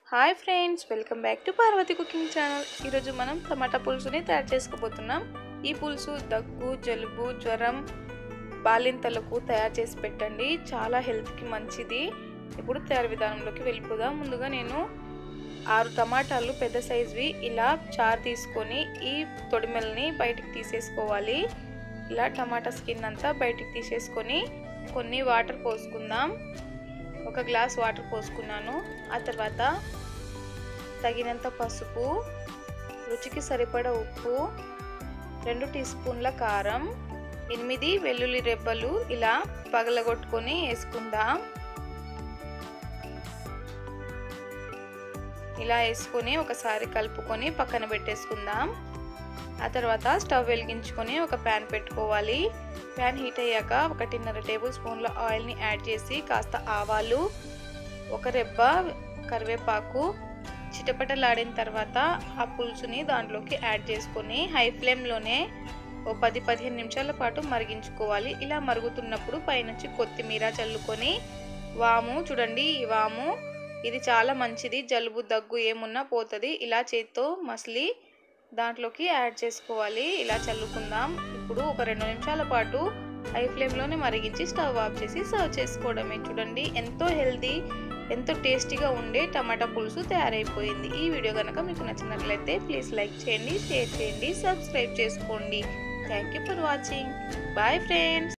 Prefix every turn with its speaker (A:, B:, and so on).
A: hi friends welcome back to Parvathi cooking channel ఈరోజు మనం టమాటా పులుసుని తయారు చేసుకోబోతున్నాం ఈ పులుసు దగ్గు జలుబు జ్వరం బాలింతలకు తయారు చేసి పెట్టండి చాలా హెల్త్కి మంచిది ఇప్పుడు తయారు విధానంలోకి వెళ్ళిపోదాం ముందుగా నేను ఆరు టమాటాలు పెద్ద సైజువి ఇలా చారు తీసుకొని ఈ తొడిమెల్ని బయటికి తీసేసుకోవాలి ఇలా టమాటా స్కిన్ అంతా బయటికి తీసేసుకొని కొన్ని వాటర్ పోసుకుందాం ఒక గ్లాస్ వాటర్ పోసుకున్నాను ఆ తర్వాత తగినంత పసుపు రుచికి సరిపడ ఉప్పు రెండు టీ స్పూన్ల కారం ఎనిమిది వెల్లుల్లి రెబ్బలు ఇలా పగలగొట్టుకొని వేసుకుందాం ఇలా వేసుకొని ఒకసారి కలుపుకొని పక్కన పెట్టేసుకుందాం ఆ తర్వాత స్టవ్ వెలిగించుకొని ఒక ప్యాన్ పెట్టుకోవాలి ప్యాన్ హీట్ అయ్యాక ఒకటిన్నర టేబుల్ స్పూన్ల ఆయిల్ని యాడ్ చేసి కాస్త ఆవాలు ఒక రెబ్బ కరివేపాకు చిటపటలాడిన తర్వాత ఆ పులుసుని దాంట్లోకి యాడ్ చేసుకొని హై ఫ్లేమ్లోనే ఓ పది పదిహేను నిమిషాల పాటు మరిగించుకోవాలి ఇలా మరుగుతున్నప్పుడు పైనుంచి కొత్తిమీర చల్లుకొని వాము చూడండి ఈ వాము ఇది చాలా మంచిది జలుబు దగ్గు ఏమున్నా పోతుంది ఇలా చేత్తో మసిలి దాంట్లోకి యాడ్ చేసుకోవాలి ఇలా చల్లుకుందాం ఇప్పుడు ఒక రెండు నిమిషాల పాటు హై ఫ్లేమ్లోనే మరిగించి స్టవ్ ఆఫ్ చేసి సర్వ్ చేసుకోవడమే చూడండి ఎంతో హెల్తీ ఎంతో టేస్టీగా ఉండే టమాటా పులుసు తయారైపోయింది ఈ వీడియో కనుక మీకు నచ్చినట్లయితే ప్లీజ్ లైక్ చేయండి షేర్ చేయండి సబ్స్క్రైబ్ చేసుకోండి thank you for watching bye friends